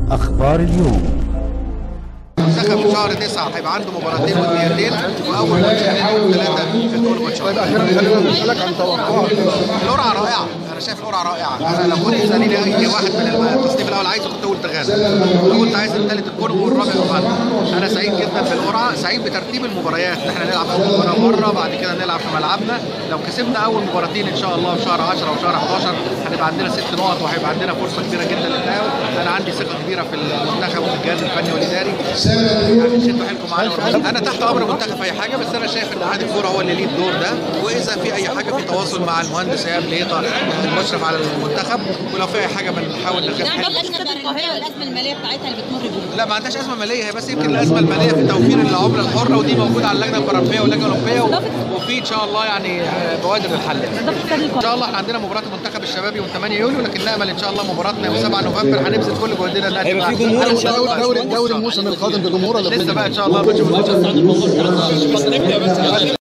أخبار اليوم المنتخب في شهر 9 هيبقى عنده مباراتين وديتين واول ماتشين ثلاثه في الدور ماتشات. طيب اخيرا خلينا نسالك عن توقعات القرعه رائعه انا شايف القرعه رائعه انا لو كنت تسالني اي واحد من التصنيف الاول عايزه كنت اقول تغانا لو كنت عايز الثالث الكونغو والرابع اوغندا انا سعيد جدا بالقرعه سعيد بترتيب المباريات ان احنا نلعب اول مباراه بره بعد كده نلعب في ملعبنا لو كسبنا اول مباراتين ان شاء الله في شهر 10 وشهر 11 هنبقى عندنا ست نقط وهيبقى عندنا فرصه كبيره جدا للتاهل انا عندي ثقه كبيره في المنتخب وفي الجهاز الفني والاداري يعني شدوا حيلكم معانا انا تحت امر المنتخب في اي حاجه بس انا شايف ان اتحاد الكوره هو اللي ليه الدور ده واذا في اي حاجه في تواصل مع المهندس ايهاب ليطه المشرف على المنتخب ولو في اي حاجه بنحاول نخف نعم لجنه القاهره والازمه الماليه بتاعتها اللي بتمر بيها لا ما عندهاش ازمه ماليه هي بس يمكن الازمه الماليه في توفير العمله الحره ودي موجوده على اللجنه البارالمبيه واللجنه الاولمبيه و- وفي ان شاء الله يعني آه، بوادر للحل ان شاء الله احنا عندنا مباراه المنتخب الشبابي يوم 8 يوليو لكن نامل ان شاء الله مباراتنا يوم 7 نوفمبر هنبذل كل جهدنا نقدم هيبقى في أحسن. جمهور إن أنا شاء الله. متأكد. دوري دوري الموسم القادم بجمهور ولا لسه بدون بقى ان شاء الله بنشوف بس نبدا بس